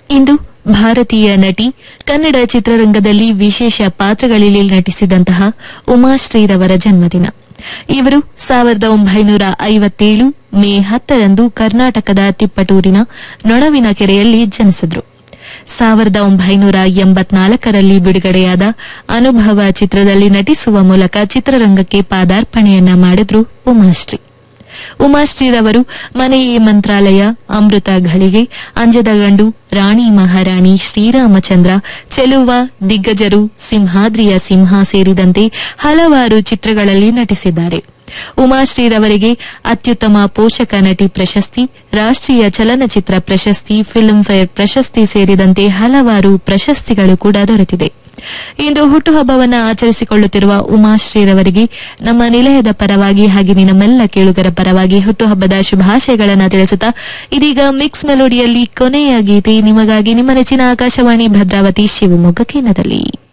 ಇಂದು ಭಾರತೀಯ ನಟಿ ಕನ್ನಡ ಚಿತ್ರರಂಗದಲ್ಲಿ ವಿಶೇಷ ಪಾತ್ರಗಳಲ್ಲಿ ನಟಿಸಿದಂತಹ ಉಮಾಶ್ರೀರವರ ಜನ್ಮದಿನ ಇವರು ಸಾವಿರದ ಒಂಬೈನೂರ ಐವತ್ತೇಳು ಮೇ ಹತ್ತರಂದು ಕರ್ನಾಟಕದ ತಿಪ್ಪಟೂರಿನ ನೊಣವಿನ ಕೆರೆಯಲ್ಲಿ ಜನಿಸಿದ್ರು ಸಾವಿರದ ಒಂಬೈನೂರ ಎಂಬತ್ನಾಲ್ಕರಲ್ಲಿ ಬಿಡುಗಡೆಯಾದ ಅನುಭವ ಚಿತ್ರದಲ್ಲಿ ನಟಿಸುವ ಮೂಲಕ ಚಿತ್ರರಂಗಕ್ಕೆ ಪಾದಾರ್ಪಣೆಯನ್ನ ಮಾಡಿದ್ರು ಉಮಾಶ್ರೀ ಉಮಾಶ್ರೀರವರು ಮನೆಯೇ ಮಂತ್ರಾಲಯ ಅಮೃತ ಘಳಿಗೆ ಅಂಜದ ಗಂಡು ರಾಣಿ ಮಹಾರಾಣಿ ಶ್ರೀರಾಮಚಂದ್ರ ಚೆಲುವ ದಿಗ್ಗಜರು ಸಿಂಹಾದ್ರಿಯ ಸಿಂಹ ಸೇರಿದಂತೆ ಹಲವಾರು ಚಿತ್ರಗಳಲ್ಲಿ ನಟಿಸಿದ್ದಾರೆ ಉಮಾಶ್ರೀರವರಿಗೆ ಅತ್ಯುತ್ತಮ ಪೋಷಕ ನಟಿ ಪ್ರಶಸ್ತಿ ರಾಷ್ಟ್ರೀಯ ಚಲನಚಿತ್ರ ಪ್ರಶಸ್ತಿ ಫಿಲ್ಮ್ ಫೇರ್ ಪ್ರಶಸ್ತಿ ಸೇರಿದಂತೆ ಹಲವಾರು ಪ್ರಶಸ್ತಿಗಳು ಕೂಡ ದೊರೆತಿದೆ ಇಂದು ಹುಟ್ಟುಹಬ್ಬವನ್ನು ಆಚರಿಸಿಕೊಳ್ಳುತ್ತಿರುವ ಉಮಾಶ್ರೀರವರಿಗೆ ನಮ್ಮ ನಿಲಯದ ಪರವಾಗಿ ಹಾಗೆಯೇ ನಮ್ಮೆಲ್ಲ ಕೇಳುಗರ ಪರವಾಗಿ ಹುಟ್ಟುಹಬ್ಬದ ಶುಭಾಶಯಗಳನ್ನು ತಿಳಿಸುತ್ತಾ ಇದೀಗ ಮಿಕ್ಸ್ ಮೆಲೋಡಿಯಲ್ಲಿ ಕೊನೆಯ ಗೀತೆ ನಿಮಗಾಗಿ ನಿಮ್ಮ ನೆಚ್ಚಿನ ಆಕಾಶವಾಣಿ ಭದ್ರಾವತಿ ಶಿವಮೊಗ್ಗ ಕೇಂದ್ರದಲ್ಲಿ